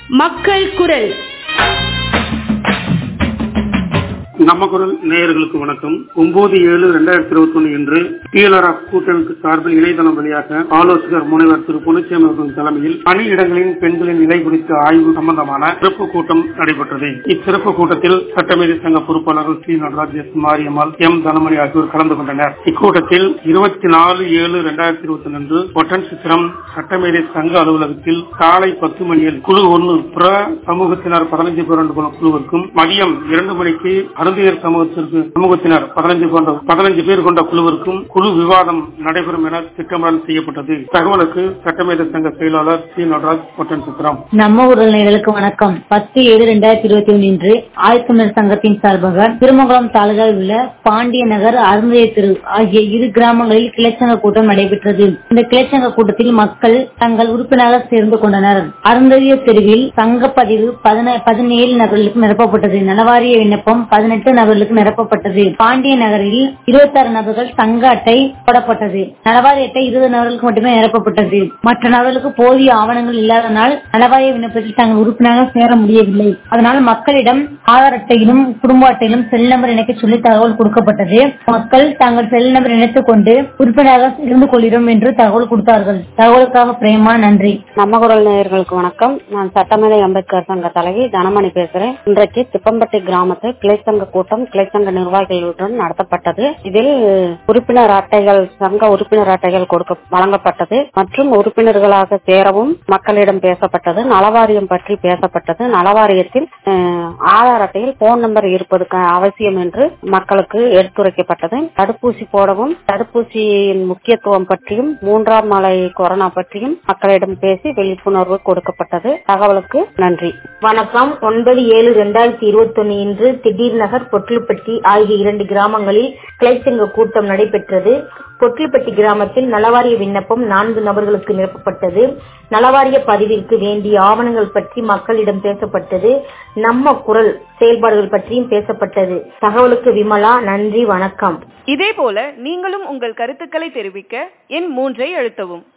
மக்கள் குரல் நம்ம குரல் நேயர்களுக்கு வணக்கம் ஒன்பது ஏழு ரெண்டாயிரத்தி இருபத்தி ஒண்ணு இன்று டிஎல்ஆர்எஃப் கூட்டமைப்பு சார்பில் இணையதளம் வழியாக ஆலோசகர் முனைவர் திரு பொன்னிச்சாமி அவர்களின் தலைமையில் பணியிடங்களின் பெண்களின் நிலை குறித்த ஆய்வு சம்பந்தமான சிறப்பு கூட்டம் நடைபெற்றது இச்சிறப்பு கூட்டத்தில் சட்டமேதை சங்க பொறுப்பாளர்கள் ஸ்ரீ நடராஜ் எஸ் மாரியம்மாள் எம் தனமணி ஆகியோர் கலந்து கொண்டனர் இக்கூட்டத்தில் இருபத்தி நாலு ஏழு ரெண்டாயிரத்தி இருபத்தி ஒன்று அன்று ஒட்டன் சித்திரம் சட்டமேதை சங்க அலுவலகத்தில் காலை பத்து மணியில் குழு ஒன்று புற சமூகத்தினர் பதினைஞ்சு பேர் கொண்ட குழுவிற்கும் மதியம் இரண்டு மணிக்கு அருந்தியர் சமூகத்திற்கு சமூகத்தினர் பதினைஞ்சு கொண்ட பதினைஞ்சு பேர் கொண்ட குழுவிற்கும் குழு விவாதம் நடைபெறும் என திட்டமிடல் செய்யப்பட்டது தகவலுக்கு சட்டமேத சங்க செயலாளர் சி நடராஜ் ஒட்டன் சித்திரம் நம்ம உடல்நிலைகளுக்கு வணக்கம் பத்து ஏழு ரெண்டாயிரத்தி இருபத்தி ஒன்று இன்று ஆயத்தமிழர் சங்கத்தின் சார்பாக திருமங்கலம் தாலுகாவில் உள்ள பாண்டிய நகர் அருந்தைய திரு ஆகிய இரு கிராமங்களில் கிளைச்சங்க கூட்டம் நடைபெற்றது இந்த கிளைச்சங்க கூட்டத்தில் மக்கள் தங்கள் உறுப்பினராக சேர்ந்து கொண்டனர் அருந்ததிய தெருவில் சங்க பதிவு பதினேழு நபர்களுக்கு நிரப்பப்பட்டது நலவாரிய விண்ணப்பம் பதினெட்டு நபர்களுக்கு நிரப்பப்பட்டது பாண்டிய நகரில் இருபத்தி ஆறு நபர்கள் சங்க அட்டை போடப்பட்டது நலவாரிய அட்டை இருபது நபர்களுக்கு மட்டுமே நிரப்பப்பட்டது மற்ற நபர்களுக்கு போதிய ஆவணங்கள் இல்லாதனால் நலவாரிய விண்ணப்பத்தில் தங்கள் உறுப்பினராக சேர முடியவில்லை அதனால் மக்களிடம் ஆதார் அட்டையிலும் குடும்ப அட்டையிலும் செல் நம்பர் இணைக்க சொல்லி தகவல் கொடுக்கப்பட்டது மக்கள் தங்கள் செல் நம்பர் இணைத்துக் கொண்டு உறுப்பினராக இருந்து கொள்கிறோம் என்று தகவல் கொடுத்தார்கள் தகவலுக்காக பிரேமா நன்றி நம்ம குரல் நேயர்களுக்கு வணக்கம் நான் சட்டமேதை அம்பேத்கர் சங்க தலைவி தனமணி பேசுறேன் இன்றைக்கு திப்பம்பட்டி கிராமத்தில் கிளைச்சங்க கூட்டம் கிளைச்சங்க நிர்வாகிகளுடன் நடத்தப்பட்டது இதில் உறுப்பினர் அட்டைகள் சங்க உறுப்பினர் அட்டைகள் கொடுக்க வழங்கப்பட்டது மற்றும் உறுப்பினர்களாக சேரவும் மக்களிடம் பேசப்பட்டது நலவாரியம் பற்றி பேசப்பட்டது நலவாரியத்தில் ஆதார் அட்டையில் போன் நம்பர் இருப்பது அவசியம் என்று மக்களுக்கு எடுத்துரைக்கப்பட்டது தடுப்பூசி போடவும் தடுப்பூசியின் முக்கியத்துவம் பற்றியும் மூன்றாம் மலை கொரோனா பற்றியும் மக்களிடம் பேசி விழிப்புணர்வு கொடுக்கப்பட்டது தகவலுக்கு நன்றி வணக்கம் ஒன்பது ஏழு இரண்டாயிரத்தி இருபத்தி ஒன்னு இன்று திடீர் நகர் பொட்லுப்பட்டி ஆகிய இரண்டு கிராமங்களில் கிளைச்சங்க கூட்டம் நடைபெற்றது பொட்லுப்பட்டி கிராமத்தில் நலவாரிய விண்ணப்பம் நான்கு நபர்களுக்கு நிரப்பப்பட்டது நலவாரிய பதிவிற்கு வேண்டிய ஆவணங்கள் பற்றி மக்களிடம் பேசப்பட்டது நம்ம குரல் செயல்பாடுகள் பற்றியும் பேசப்பட்டது தகவலுக்கு விமலா நன்றி வணக்கம் இதே போல நீங்களும் உங்கள் கருத்துக்களை தெரிவிக்க எண் மூன்றை அழுத்தவும்